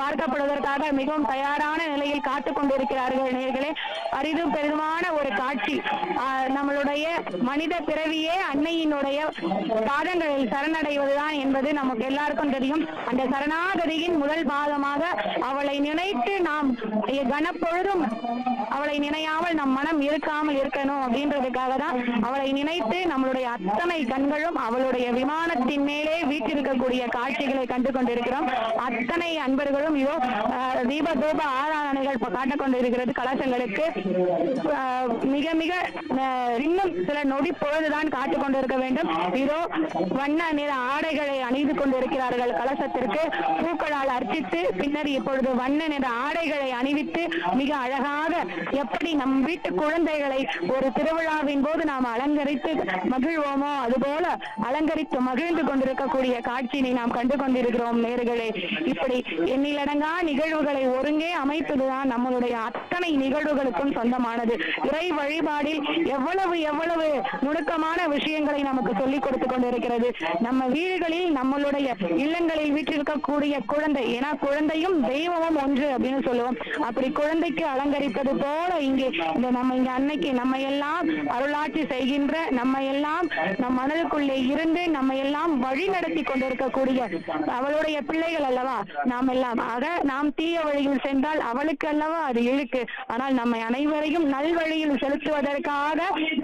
பார்க்கப்படுவதற்காக மிகவும் தயாரான நிலையில் காத்துக் கொண்டிருக்கிறார்கள் நேர்களே அரிதும் பெரிதுமான ஒரு காட்சி ஆஹ் நம்மளுடைய மனித பிறவியே அன்னையினுடைய பாதங்களில் சரணடைவதுதான் என்பது நமக்கு எல்லாருக்கும் தெரியும் அந்த சரணாகதியின் முதல் பாகமாக அவளை நினைத்து நாம் கனப்பொழுதும் அவளை நினையாமல் நம் மனம் இருக்காமல் இருக்கணும் அப்படின்றதுக்காக தான் அவளை நினைத்து நம்மளுடைய அத்தனை கண்களும் அவளுடைய விமானத்தின் மேலே வீற்றிருக்கக்கூடிய காட்சிகளை கண்டு கொண்டிருக்கிறோம் அத்தனை அன்பர்களும் இதோ ஆஹ், தீப தூப ஆராதனைகள் இப்ப காட்டிக் கொண்டிருக்கிறது கலசங்களுக்கு ஆஹ், மிக மிக ஆஹ், இன்னும் சில நொடி பொழுதுதான் காத்துக் கொண்டிருக்க வேண்டும் இதோ வண்ண நிற ஆடைகளை அணிந்து கொண்டிருக்கிறார்கள் கலசத்திற்கு பூக்களால் அர்ச்சித்து பின்னர் இப்பொழுது வண்ண நிற ஆடைகளை அணிவித்து மிக அழகாக எப்படி நம் வீட்டு குழந்தைகளை ஒரு திருவிழாவின் போது நாம் அலங்கரித்து மகிழ்வோமோ அதுபோல அலங்கரித்து மகிழ்ந்து கொண்டிருக்கக்கூடிய காட்சியினை நாம் கண்டு கொண்டிருக்கிறோம் நேர்களே இப்படி எண்ணிலடங்கா நிகழ்வுகளை ஒருங்கே அமைப்பதுதான் நம்மளுடைய அத்தனை நிகழ்வுகளுக்கும் சொந்தமானது இறை வழிபாடில் எவ்வளவு எவ்வளவு நுணுக்கமான விஷயங்களை நமக்கு சொல்லிக் கொடுத்து கொண்டிருக்கிறது நம்ம வீடுகளில் நம்மளுடைய இல்லங்களில் வீற்றிருக்கக்கூடிய குழந்தை ஏன்னா குழந்தையும் தெய்வமும் ஒன்று அப்படின்னு சொல்லுவோம் அப்படி குழந்தைக்கு அலங்கரிப்பது போல இங்கே இந்த நம்ம இங்க அன்னைக்கு நம்ம எல்லாம் அருளாட்சி செய்கின்ற நம்ம எல்லாம் நம் மனதுக்குள்ளே இருந்து நம்ம எல்லாம் வழி நடத்தி கொண்டிருக்கக்கூடிய அவளுடைய பிள்ளைகள் அல்லவா நாம் எல்லாம் ஆக நாம் தீய வழியில் சென்றால் அவளுக்கு அல்லவா அது இழுக்கு ஆனால் நம்மை அனைவரையும் நல்வழியில் செலுத்துவதற்காக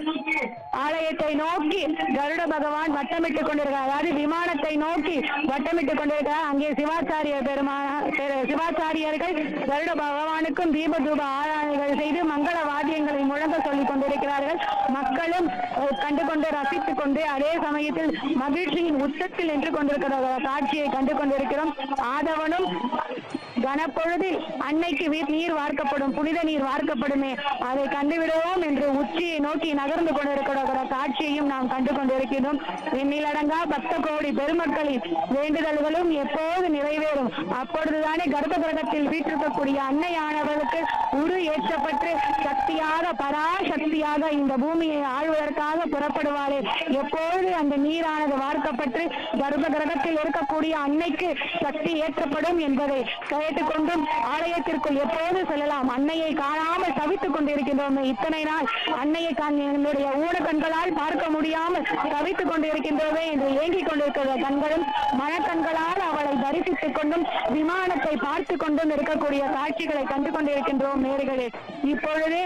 ஆலயத்தை நோக்கி கருட பகவான் வட்டமிட்டுக் கொண்டிருக்கிறார் அதாவது விமானத்தை நோக்கி வட்டமிட்டுக் கொண்டிருக்கிறார் அங்கே சிவாச்சாரிய பெருமா பெரு- சிவாச்சாரியர்கள் கருட பகவானுக்கும் தீப தூப ஆராதனைகள் செய்து மங்கள வாத்தியங்களை முழங்க சொல்லிக் கொண்டிருக்கிறார்கள் மக்களும் அஹ், கண்டு கொண்டு ரசித்துக் கொண்டு அதே சமயத்தில் மகிழ்ச்சியின் உச்சத்தில் நின்று கொண்டிருக்கிற காட்சியை கண்டு கொண்டிருக்கிறோம் ஆதவனும் கனப்பொழுதில் அன்னைக்கு வீ- நீர் வார்க்கப்படும் புனித நீர் வார்க்கப்படுமே அதை கண்டுவிடுவோம் என்று உச்சியை நோக்கி நகர்ந்து கொண்டிருக்கிற காட்சியையும் நாம் கண்டு கொண்டிருக்கிறோம் எண்ணிலடங்கா பக்த கோடி பெருமக்களின் வேண்டுதல்களும் எப்போது நிறைவேறும் அப்பொழுதுதானே கர்ப்ப கிரகத்தில் வீற்றிருக்கக்கூடிய அன்னையானவர்களுக்கு உரு ஏற்றப்பட்டு சக்தியாக பராசக்தியாக இந்த பூமியை ஆழ்வதற்காக புறப்படுவாளே எப்பொழுது அந்த நீரானது வார்க்கப்பட்டு கர்ப்ப கிரகத்தில் இருக்கக்கூடிய அன்னைக்கு சக்தி ஏற்றப்படும் என்பதை கேட்டுக்கொண்டும் ஆலயத்திற்குள் எப்போது செல்லலாம் அன்னையை காணாமல் தவித்துக் கொண்டிருக்கின்றோம் இத்தனை நாள் அன்னையை காண் என்னுடைய ஊட கண்களால் பார்க்க முடியாமல் தவித்துக் கொண்டிருக்கின்றோமே என்று ஏங்கிக் கொண்டிருக்கிற கண்களும் மனக்கண்களால் அவளை தரிசித்துக் கொண்டும் விமானத்தை பார்த்து கொண்டும் இருக்கக்கூடிய காட்சிகளை கண்டு கொண்டிருக்கின்றோம் நேர்களே இப்பொழுது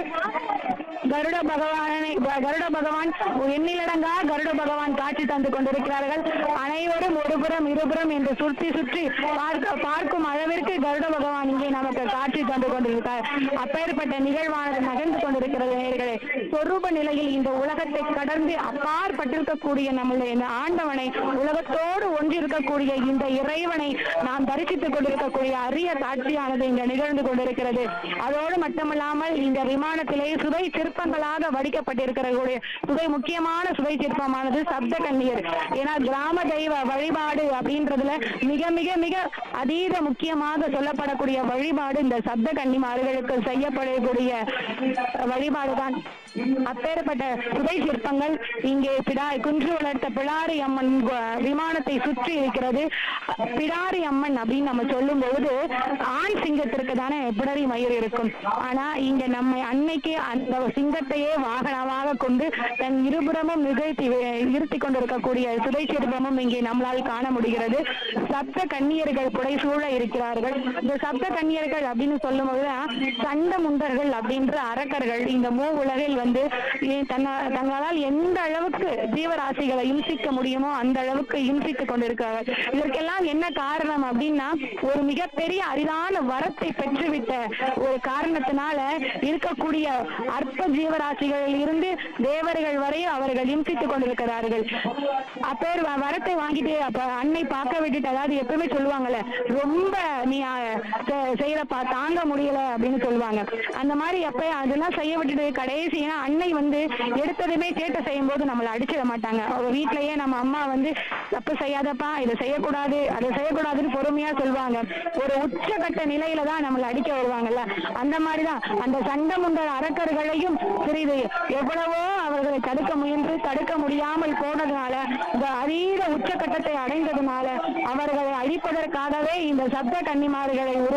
கருட பகவானை கருட பகவான் எண்ணிலடங்கா கருட பகவான் காட்சி தந்து கொண்டிருக்கிறார்கள் அனைவரும் ஒருபுறம் இருபுறம் என்று சுற்றி சுற்றி பார்க்க பார்க்கும் அளவிற்கு கருட பகவான் இங்கே நமக்கு காட்சி தந்து கொண்டிருக்கிறார் அப்பேற்பட்ட நிகழ்வானது நகர்ந்து கொண்டிருக்கிறது நேர்களே சொரூப நிலையில் இந்த உலகத்தை கடந்து அப்பாற்பட்டிருக்கக்கூடிய நம்முடைய இந்த ஆண்டவனை உலகத்தோடு ஒன்றிருக்கக்கூடிய இந்த இறைவனை நாம் தரிசித்துக் கொண்டிருக்கக்கூடிய அரிய காட்சியானது இங்க நிகழ்ந்து கொண்டிருக்கிறது அதோடு மட்டுமல்லாமல் இந்த விமானத்திலே சுதை சிற்பங்களாக வடிக்கப்பட்டிருக்கிறக்கூடிய சுதை முக்கியமான சுதை சிற்பமானது சப்த கன்னியர் ஏன்னா கிராம தெய்வ வழிபாடு அப்படின்றதுல மிக மிக மிக அதீத முக்கியமாக சொல்லப்படக்கூடிய வழிபாடு இந்த சப்த கன்னிமார்களுக்கு செய்யப்படக்கூடிய வழிபாடுதான் அப்பேற்பட்ட சுதை சிற்பங்கள் இங்கே பிடா குன்று வளர்த்த பிடாரி அம்மன் கு- விமானத்தை சுற்றி இருக்கிறது பிடாரி அம்மன் அப்படின்னு நம்ம சொல்லும் பொழுது ஆண் சிங்கத்திற்கு தானே பிடரி மயிர் இருக்கும் ஆனா இங்க நம்ம அன்னைக்கு அந்த சிங்கத்தையே வாகனமாக கொண்டு தன் இருபுறமும் நிகழ்த்தி நிறுத்தி கொண்டிருக்கக்கூடிய சுதை சிற்பமும் இங்கே நம்மளால் காண முடிகிறது சப்த கன்னியர்கள் புடை சூழ இருக்கிறார்கள் இந்த சப்த கன்னியர்கள் அப்படின்னு சொல்லும் போது சண்ட முண்டர்கள் அப்படின்ற அரக்கர்கள் இந்த மூ உலகில் வந்து இ- தன்ன- தங்களால் எந்த அளவுக்கு ஜீவராசிகளை இம்சிக்க முடியுமோ அந்த அளவுக்கு இம்சித்துக் கொண்டிருக்கிறார்கள் இதற்கெல்லாம் என்ன காரணம் அப்படின்னா ஒரு மிகப்பெரிய அரிதான வரத்தை பெற்றுவிட்ட ஒரு காரணத்தினால இருக்கக்கூடிய அற்ப ஜீவராசிகளில் இருந்து தேவர்கள் வரை அவர்கள் இம்சித்துக் கொண்டிருக்கிறார்கள் அப்பேர் வ- வரத்தை வாங்கிட்டு அப்ப அன்னை பார்க்க விட்டுட்டு அதாவது எப்பவுமே சொல்லுவாங்கல்ல ரொம்ப நீ அஹ், செ- செய்யறப்பா தாங்க முடியல அப்படின்னு சொல்லுவாங்க அந்த மாதிரி எப்ப அதெல்லாம் செய்ய விட்டுட்டு கடைசி ஏன்னா அன்னை வந்து எடுத்ததுமே சேட்டை செய்யும் போது நம்மளை அடிச்சிட மாட்டாங்க அவ வீட்லயே நம்ம அம்மா வந்து தப்பு செய்யாதப்பா இதை செய்யக்கூடாது அதை செய்யக்கூடாதுன்னு பொறுமையா சொல்லுவாங்க ஒரு உச்சகட்ட நிலையில தான் நம்மளை அடிக்க வருவாங்கல்ல அந்த மாதிரிதான் அந்த சண்டமுண்டர் அரக்கர்களையும் சிறிது எவ்வளவோ அவர்களை தடுக்க முயன்று தடுக்க முடியாமல் போனதுனால இந்த அதீத உச்சகட்டத்தை அடைந்ததுனால அவர்களை அழிப்பதற்காகவே இந்த சப்த கன்னிமார்களை உரு